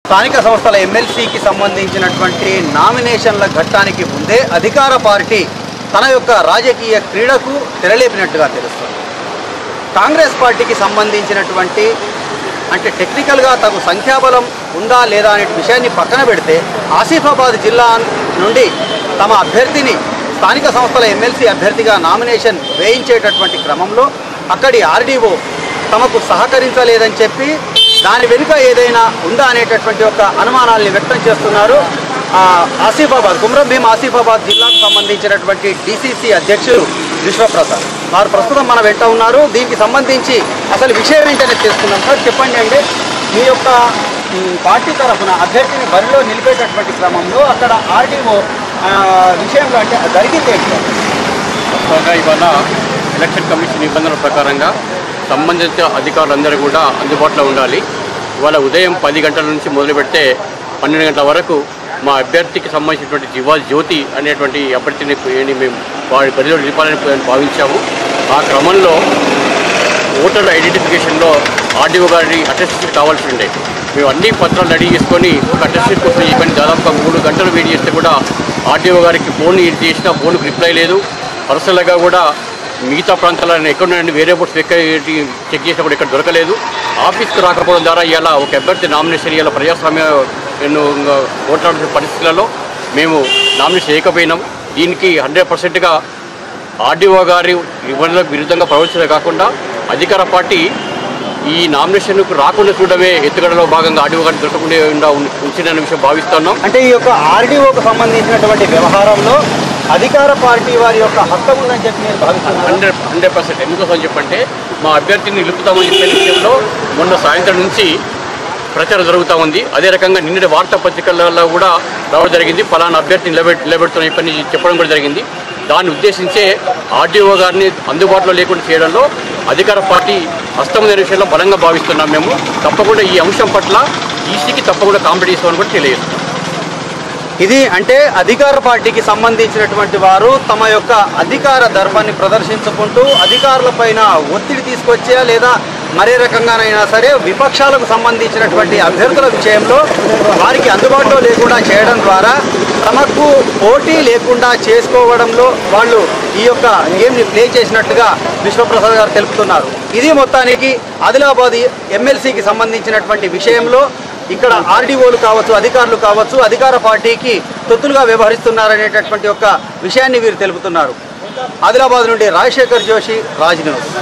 స్థానిక సంస్థల ఎమ్మెల్సీకి సంబంధించినటువంటి నామినేషన్ల ఘట్టానికి ముందే అధికార పార్టీ తన యొక్క రాజకీయ క్రీడకు తెరలేపినట్టుగా తెలుస్తుంది కాంగ్రెస్ పార్టీకి సంబంధించినటువంటి అంటే టెక్నికల్గా తగు సంఖ్యాబలం ఉందా లేదా అనే విషయాన్ని పక్కన పెడితే ఆసిఫాబాద్ జిల్లా నుండి తమ అభ్యర్థిని స్థానిక సంస్థల ఎమ్మెల్సీ అభ్యర్థిగా నామినేషన్ వేయించేటటువంటి క్రమంలో అక్కడి ఆర్డీఓ తమకు సహకరించలేదని చెప్పి దాని వెనుక ఏదైనా ఉందా అనేటటువంటి ఒక అనుమానాల్ని వ్యక్తం చేస్తున్నారు ఆ, ఆసిఫాబాద్ కుమ్రం భీం ఆసిఫాబాద్ జిల్లాకు సంబంధించినటువంటి డిసిసి అధ్యక్షులు విశ్వప్రసాద్ వారు ప్రస్తుతం మన వెంట ఉన్నారు దీనికి సంబంధించి అసలు విషయం ఏంటనే తెలుసుకుందాం సార్ చెప్పండి అండి మీ యొక్క మ్, పార్టీ తరఫున అభ్యర్థిని బరిలో నిలిపేటటువంటి క్రమంలో అక్కడ ఆర్డీఓ విషయంలో అంటే జరిగింది ఏంటి వాస్తవంగా ఇవాళ ఎలక్షన్ కమిషన్ నిబంధనల ప్రకారంగా సంబంధిత అధికారులందరూ కూడా అందుబాటులో ఉండాలి ఇవాళ ఉదయం పది గంటల నుంచి మొదలు పెడితే పన్నెండు గంటల వరకు మా అభ్యర్థికి సంబంధించినటువంటి జివా జ్యోతి అనేటువంటి అభ్యర్థిని ఏని మేము వారి బరిలో నిలపాలని మేము భావించాము ఆ క్రమంలో ఓటర్ ఐడెంటిఫికేషన్లో ఆర్డీఓ గారి అటెస్టేషన్ కావాల్సి ఉండే మేము అన్ని పత్రాలు రెడీ చేసుకొని ఒక అటెస్టేషన్ కోసం ఈ పని దాదాపుగా మూడు గంటలు వెయిట్ చేస్తే కూడా ఆర్డీఓ గారికి ఫోన్ చేసినా ఫోన్కి రిప్లై లేదు పర్సనల్గా కూడా మిగతా ప్రాంతాలను ఎక్కడ నుండి వేరే బోర్డ్స్ ఎక్కడ చెక్ చేసినా కూడా ఇక్కడ దొరకలేదు ఆఫీస్కి రాకపోవడం ద్వారా ఇలా ఒక అభ్యర్థి నామినేషన్ ఇలా ప్రజాస్వామ్య ఎన్నో ఓట్లాడాల్సిన పరిస్థితులలో మేము నామినేషన్ చేయకపోయినాం దీనికి హండ్రెడ్ పర్సెంట్గా ఆర్డీఓ గారి నిబంధనలకు విరుద్ధంగా ప్రవర్తించడమే కాకుండా అధికార పార్టీ ఈ నామినేషన్కు రాకుండా చూడడమే ఎత్తుగడలో భాగంగా ఆర్డీఓ గారిని దొరకకుండా ఉం- ఉంచిన విషయం భావిస్తున్నాం అంటే ఈ యొక్క ఆర్డీఓకు సంబంధించినటువంటి వ్యవహారంలో అధికార పార్టీ వారి యొక్క హస్తం ఉందని చెప్పి నేను భావిస్తున్నాను హండ్రెడ్ హండ్రెడ్ పర్సెంట్ ఎందుకోసం చెప్పంటే మా అభ్యర్థిని నిలుపుతామని చెప్పే విషయంలో మొన్న సాయంత్రం నుంచి ప్రచారం జరుగుతూ ఉంది అదే రకంగా నిన్నటి వార్తాపత్రికలలో కూడా రావడం జరిగింది ఫలానా అభ్యర్థిని నిలబెట్ నిలబెడుతున్న పని చెప్పడం కూడా జరిగింది దాన్ని ఉద్దేశించే ఆర్డీఓ గారిని అందుబాటులో లేకుండా చేయడంలో అధికార పార్టీ హస్తమైన విషయంలో బలంగా భావిస్తున్నాం మేము తప్పకుండా ఈ అంశం పట్ల ఈసీకి తప్పకుండా కాంపిటీషన్ అని కూడా తెలియజేస్తున్నాం ఇది అంటే అధికార పార్టీకి సంబంధించినటువంటి వారు తమ యొక్క అధికార దర్పాన్ని ప్రదర్శించుకుంటూ అధికారులపైన ఒత్తిడి తీసుకొచ్చే లేదా మరే రకంగానైనా సరే విపక్షాలకు సంబంధించినటువంటి అభ్యర్థుల విషయంలో వారికి అందుబాటులో లేకుండా చేయడం ద్వారా తమకు పోటీ లేకుండా చేసుకోవడంలో వాళ్ళు ఈ యొక్క గేమ్ని ప్లే చేసినట్టుగా విశ్వప్రసాద్ గారు తెలుపుతున్నారు ఇది మొత్తానికి ఆదిలాబాద్ ఎమ్మెల్సీకి సంబంధించినటువంటి విషయంలో ఇక్కడ ఆర్డీఓలు కావచ్చు అధికారులు కావచ్చు అధికార పార్టీకి తొత్తులుగా వ్యవహరిస్తున్నారనేటటువంటి ఒక విషయాన్ని వీరు తెలుపుతున్నారు ఆదిలాబాద్ నుండి రాజశేఖర్ జోషి రాజ్ న్యూస్